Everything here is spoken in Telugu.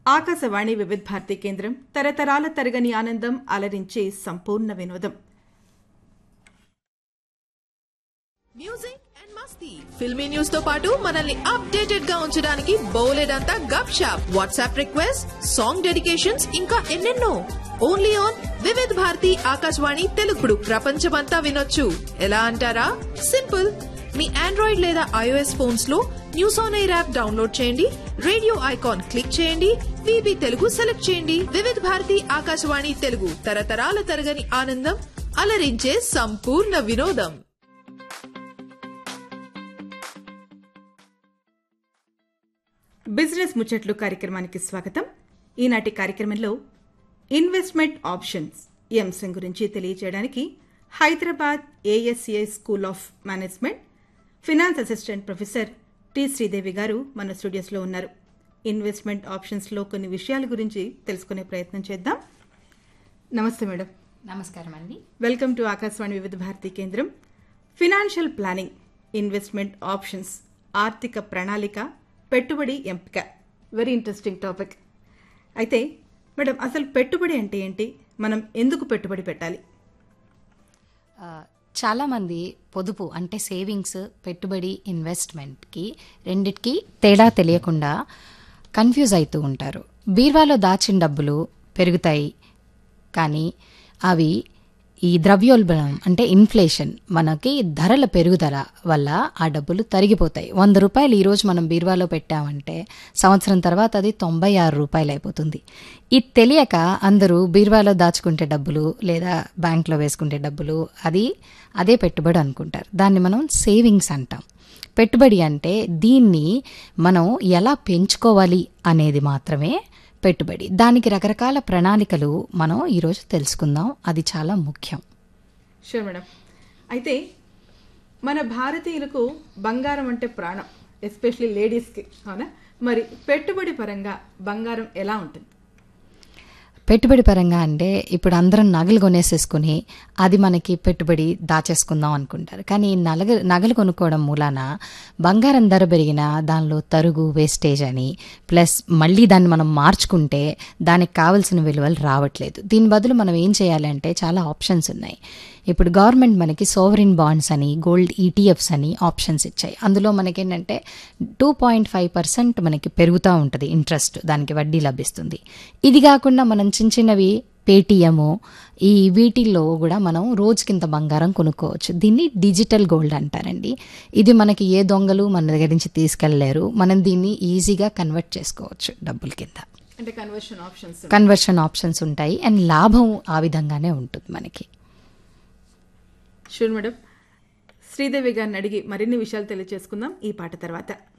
ఆకాశవాణి వివిధ భారతి కేంద్రం తరతరాల తరగని ఆనందం అలరించే సంపూర్ణ వినోదం మ్యూజిక్ అండ్ మస్తీ ఫిల్మీ న్యూస్ తో పాటు మనల్ని అప్డేటెడ్ గా ఉంచడానికి బౌలెడంతా Gup Shup WhatsApp request song dedications ఇంకా ఎన్నెన్నో ఓన్లీ ఆన్ వివిధ్ భారతి ఆకాశవాణి తెలుగుడు ప్రపంచమంతా వినొచ్చు ఎలా అంటారా సింపుల్ మీ ఆండ్రాయిడ్ లేదా ఐఓఎస్ ఫోన్స్ లో news on air app download చేయండి రేడియో ఐకాన్ క్లిక్ చేయండి విబి తెలుగు సెలెక్ట్ చేయండి వివిధ భారతి ఆకాశవాణి తెలుగు తరతరాల తరగని ఆనందం అలరించే సంపూర్ణ వినోదం బిజినెస్ ముచ్చట్లు కార్యక్రమానికి స్వాగతం ఈనాటి కార్యక్రమంలో ఇన్వెస్ట్మెంట్ ఆప్షన్స్ ఈ అంశం గురించి తెలియజేయడానికి Hyderabad ASA school of management finance assistant professor T Sridevi garu మన స్టూడియోస్లో ఉన్నారు ఇన్వెస్ట్మెంట్ ఆప్షన్స్లో కొన్ని విషయాల గురించి తెలుసుకునే ప్రయత్నం చేద్దాం నమస్తే మేడం నమస్కారం అండి వెల్కమ్ టు ఆకాశవాణి వివిధ భారతి కేంద్రం ఫినాన్షియల్ ప్లానింగ్ ఇన్వెస్ట్మెంట్ ఆప్షన్స్ ఆర్థిక ప్రణాళిక పెట్టుబడి ఎంపిక వెరీ ఇంట్రెస్టింగ్ టాపిక్ అయితే మేడం అసలు పెట్టుబడి అంటే ఏంటి మనం ఎందుకు పెట్టుబడి పెట్టాలి ఆ, చాలామంది పొదుపు అంటే సేవింగ్స్ పెట్టుబడి ఇన్వెస్ట్మెంట్కి రెండిటికి తేడా తెలియకుండా కన్ఫ్యూజ్ అవుతూ ఉంటారు బీర్వాలో దాచిన డబ్బులు పెరుగుతాయి కానీ అవి ఈ ద్రవ్యోల్బణం అంటే ఇన్ఫ్లేషన్ మనకి ధరల పెరుగుదల వల్ల ఆ డబ్బులు తరిగిపోతాయి వంద రూపాయలు ఈరోజు మనం బీర్వాలో పెట్టామంటే సంవత్సరం తర్వాత అది తొంభై ఆరు రూపాయలు అయిపోతుంది ఇది తెలియక అందరూ బీర్వాలో దాచుకుంటే డబ్బులు లేదా బ్యాంక్లో వేసుకుంటే డబ్బులు అది అదే పెట్టుబడి అనుకుంటారు దాన్ని మనం సేవింగ్స్ అంటాం పెట్టుబడి అంటే దీన్ని మనం ఎలా పెంచుకోవాలి అనేది మాత్రమే పెట్టుబడి దానికి రకరకాల ప్రణాళికలు మనం ఈరోజు తెలుసుకుందాం అది చాలా ముఖ్యం షూర్ మేడం అయితే మన భారతీయులకు బంగారం అంటే ప్రాణం ఎస్పెషలీ లేడీస్కి అవునా మరి పెట్టుబడి పరంగా బంగారం ఎలా ఉంటుంది పెట్టుబడి పరంగా అంటే ఇప్పుడు అందరం నగలు కొనేసేసుకుని అది మనకి పెట్టుబడి దాచేసుకుందాం అనుకుంటారు కానీ ఈ నగలు నగలు కొనుక్కోవడం మూలాన బంగారం ధర పెరిగిన దానిలో తరుగు వేస్టేజ్ అని ప్లస్ మళ్ళీ దాన్ని మనం మార్చుకుంటే దానికి కావలసిన విలువలు రావట్లేదు దీని బదులు మనం ఏం చేయాలి అంటే చాలా ఆప్షన్స్ ఉన్నాయి ఇప్పుడు గవర్నమెంట్ మనకి సోవరిన్ బాండ్స్ అని గోల్డ్ ఈటీఎఫ్స్ అని ఆప్షన్స్ ఇచ్చాయి అందులో మనకేంటంటే టూ పాయింట్ ఫైవ్ పర్సెంట్ మనకి పెరుగుతూ ఉంటుంది ఇంట్రెస్ట్ దానికి వడ్డీ లభిస్తుంది ఇది కాకుండా మనం చిన్న చిన్నవి పేటిఎమ్ ఈ వీటిల్లో కూడా మనం రోజుకింత బంగారం కొనుక్కోవచ్చు దీన్ని డిజిటల్ గోల్డ్ అంటారండి ఇది మనకి ఏ దొంగలు మన దగ్గర నుంచి తీసుకెళ్ళలేరు మనం దీన్ని ఈజీగా కన్వర్ట్ చేసుకోవచ్చు డబ్బుల కింద అంటే కన్వర్షన్ ఆప్షన్స్ కన్వర్షన్ ఆప్షన్స్ ఉంటాయి అండ్ లాభం ఆ విధంగానే ఉంటుంది మనకి షూర్ మేడం శ్రీదేవి గారిని అడిగి మరిన్ని విషయాలు తెలియజేసుకుందాం ఈ పాట తర్వాత